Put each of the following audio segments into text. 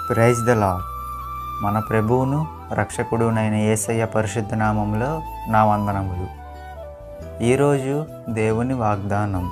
praise the lord మన ప్రభువును రక్షకుడునైన యేసయ్య పరిశుద్ధ నామంలో నా వందనములు ఈరోజు దేవుని వాగ్దానం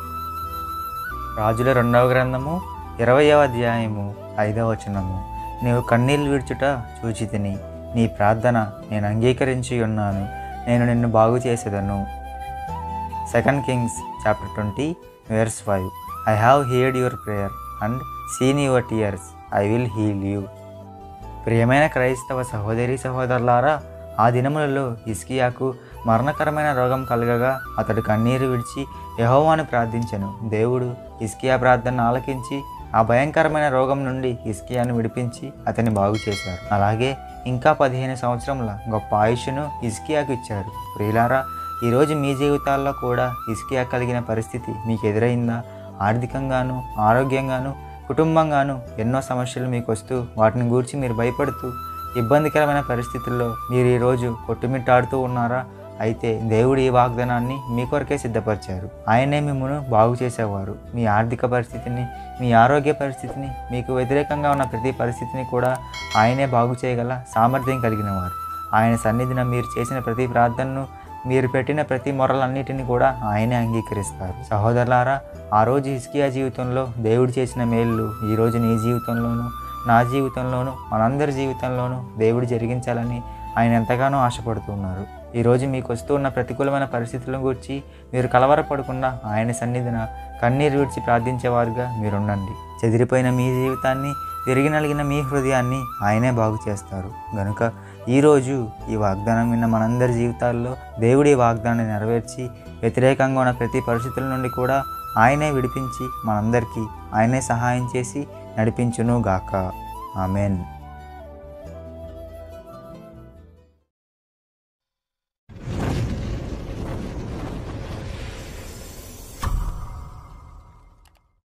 రాజుల రెండవ గ్రంథము ఇరవయవ అధ్యాయము ఐదవ వచనము నీవు కన్నీళ్ళు విడుచుట చూచి తిని నీ ప్రార్థన నేను అంగీకరించి ఉన్నాను నేను నిన్ను బాగు చేసేదను second Kings chapter twenty verse five I have heard your prayer and seen your tears I will heal you ప్రియమైన క్రైస్తవ సహోదరి సహోదరులారా ఆ దినములలో ఇస్కియాకు మరణకరమైన రోగం కలగగా అతడు కన్నీరు విడిచి యహోవాను ప్రార్థించెను దేవుడు ఇస్కియా ప్రార్థన ఆలకించి ఆ భయంకరమైన రోగం నుండి ఇస్కియాను విడిపించి అతన్ని బాగు చేశారు అలాగే ఇంకా పదిహేను సంవత్సరముల గొప్ప ఆయుష్ను ఇస్కియాకు ఇచ్చారు ప్రియులారా ఈరోజు మీ జీవితాల్లో కూడా ఇస్కియా కలిగిన పరిస్థితి మీకు ఎదురైందా ఆర్థికంగాను ఆరోగ్యంగాను కుటుంబంగాను ఎన్నో సమస్యలు మీకు వస్తూ వాటిని గూర్చి మీరు భయపడుతూ ఇబ్బందికరమైన పరిస్థితుల్లో మీరు ఈరోజు కొట్టుమిట్టాడుతూ ఉన్నారా అయితే దేవుడు ఈ వాగ్దానాన్ని మీ కొరకే సిద్ధపరిచారు ఆయనే మిమ్మల్ని బాగు చేసేవారు మీ ఆర్థిక పరిస్థితిని మీ ఆరోగ్య పరిస్థితిని మీకు వ్యతిరేకంగా ఉన్న ప్రతి పరిస్థితిని కూడా ఆయనే బాగు చేయగల సామర్థ్యం కలిగిన వారు ఆయన సన్నిధిన మీరు చేసిన ప్రతి ప్రార్థనను మీరు పెట్టిన ప్రతి మొరలన్నిటిని కూడా ఆయనే అంగీకరిస్తారు సహోదరులారా ఆ రోజు హిస్కియా జీవితంలో దేవుడు చేసిన మేళ్ళు ఈరోజు నీ జీవితంలోనూ నా జీవితంలోనూ మనందరి జీవితంలోనూ దేవుడు జరిగించాలని ఆయన ఎంతగానో ఆశపడుతున్నారు ఈరోజు మీకు వస్తూ ఉన్న ప్రతికూలమైన పరిస్థితుల గురించి మీరు కలవరపడకుండా ఆయన సన్నిధిన కన్నీరు విడిచి ప్రార్థించేవారుగా మీరుండండి చెదిరిపోయిన మీ జీవితాన్ని తిరిగి నలిగిన మీ హృదయాన్ని ఆయనే బాగు చేస్తారు గనుక ఈరోజు ఈ వాగ్దానం విన్న మనందరి జీవితాల్లో దేవుడి వాగ్దానాన్ని నెరవేర్చి వ్యతిరేకంగా ఉన్న ప్రతి పరిస్థితుల నుండి కూడా ఆయనే విడిపించి మనందరికీ ఆయనే సహాయం చేసి నడిపించును గాక ఆమెన్